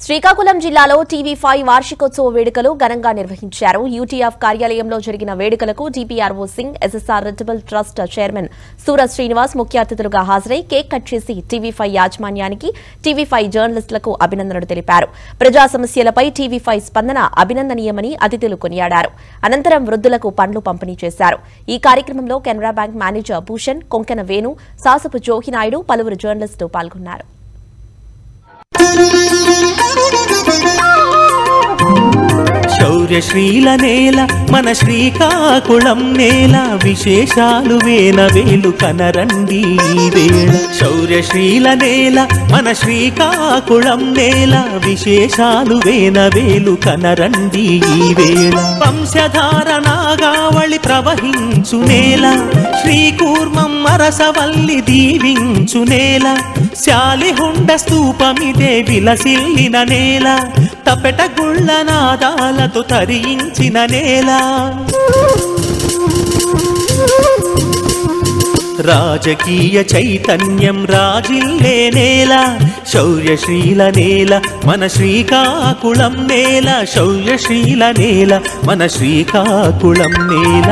శ్రీకాకుళం జిల్లాలో TV five వార్షికోత్సవ వేడుకలు ఘనంగా నిర్వహించారు యూటీఎఫ్ కార్యాలయంలో జరిగిన వేడుకలకు డిపిఆర్ఓ సింగ్ ఎస్ఎస్ఆర్ రిటబుల్ ట్రస్ట్ చైర్మన్ సూరజ్ శ్రీనివాస్ ముఖ్య అతిథులుగా హాజరై కేక్ కట్ చేసి టీవీ ఫైవ్ యాజమాన్యానికి టీవీ ఫైవ్ జర్నలిస్టులకు అభినందనలు తెలిపారు ప్రజా సమస్యలపై టీవీ ఫైవ్ స్పందన అభినందనీయమని అతిథులు కొనియాడారు అనంతరం వృద్ధులకు పండ్లు పంపిణీ చేశారు ఈ కార్యక్రమంలో కెనరా బ్యాంక్ మేనేజర్ భూషణ్ కొంకెన వేణు సాసపు జోహినాయుడు పలువురు జర్నలిస్టు పాల్గొన్నారు శౌర్యశ్రీల నేల మన శ్రీకాకుళం నేల విశేషాలు వేల వేలు కనరండి ఈ వేళ శౌర్యశ్రీల నేల మన శ్రీకాకుళం నేల విశేషాలు వేల వేలు కనరండి ఈ వేళ వంశధార నాగావళి ప్రవహించు నేల శ్రీకూర్మం అరసవల్లి దీవించు నేల శాలిహుండ స్తూపమిదే విలసిల్లిన నేల తపెట గుళ్ళ నాదాలతో తరించిన నేల రాజకీయ చైతన్యం రాజిల్లే నేల శౌర్యశీల నేల మన శ్రీకాకుళం నేల శౌర్యశీల నేల మన శ్రీకాకుళం నేల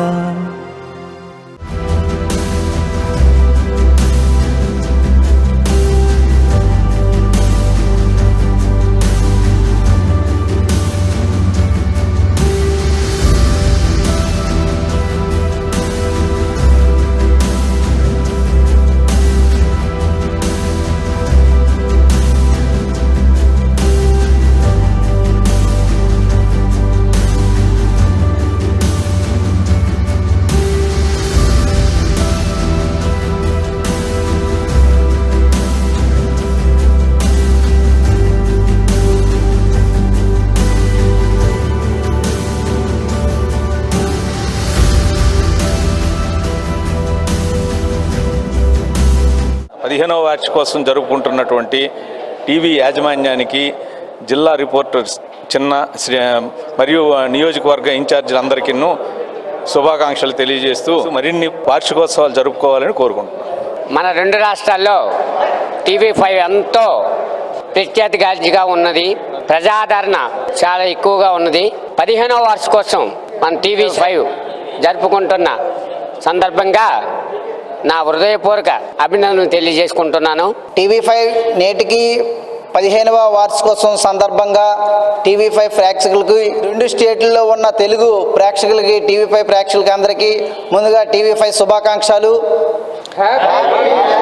పదిహేనవ వార్షికోత్సవం జరుపుకుంటున్నటువంటి టీవీ యాజమాన్యానికి జిల్లా రిపోర్టర్స్ చిన్న శ్రీ మరియు నియోజకవర్గ ఇన్ఛార్జీలందరికీ శుభాకాంక్షలు తెలియజేస్తూ మరిన్ని వార్షికోత్సవాలు జరుపుకోవాలని కోరుకుంటున్నాను మన రెండు రాష్ట్రాల్లో టీవీ ఫైవ్ ఎంతో ప్రఖ్యాతిగాంచిగా ఉన్నది ప్రజాదరణ చాలా ఎక్కువగా ఉన్నది పదిహేనవ వార్షికోత్సవం మన టీవీ ఫైవ్ జరుపుకుంటున్న సందర్భంగా నా హృదయపూర్వక అభినందనలు తెలియజేసుకుంటున్నాను టీవీ ఫైవ్ నేటికి పదిహేనవ వార్షికోత్సవం సందర్భంగా టీవీ ఫైవ్ ప్రేక్షకులకి రెండు స్టేట్లలో ఉన్న తెలుగు ప్రేక్షకులకి టీవీ ఫైవ్ ప్రేక్షకులకి అందరికీ ముందుగా టీవీ ఫైవ్ శుభాకాంక్షలు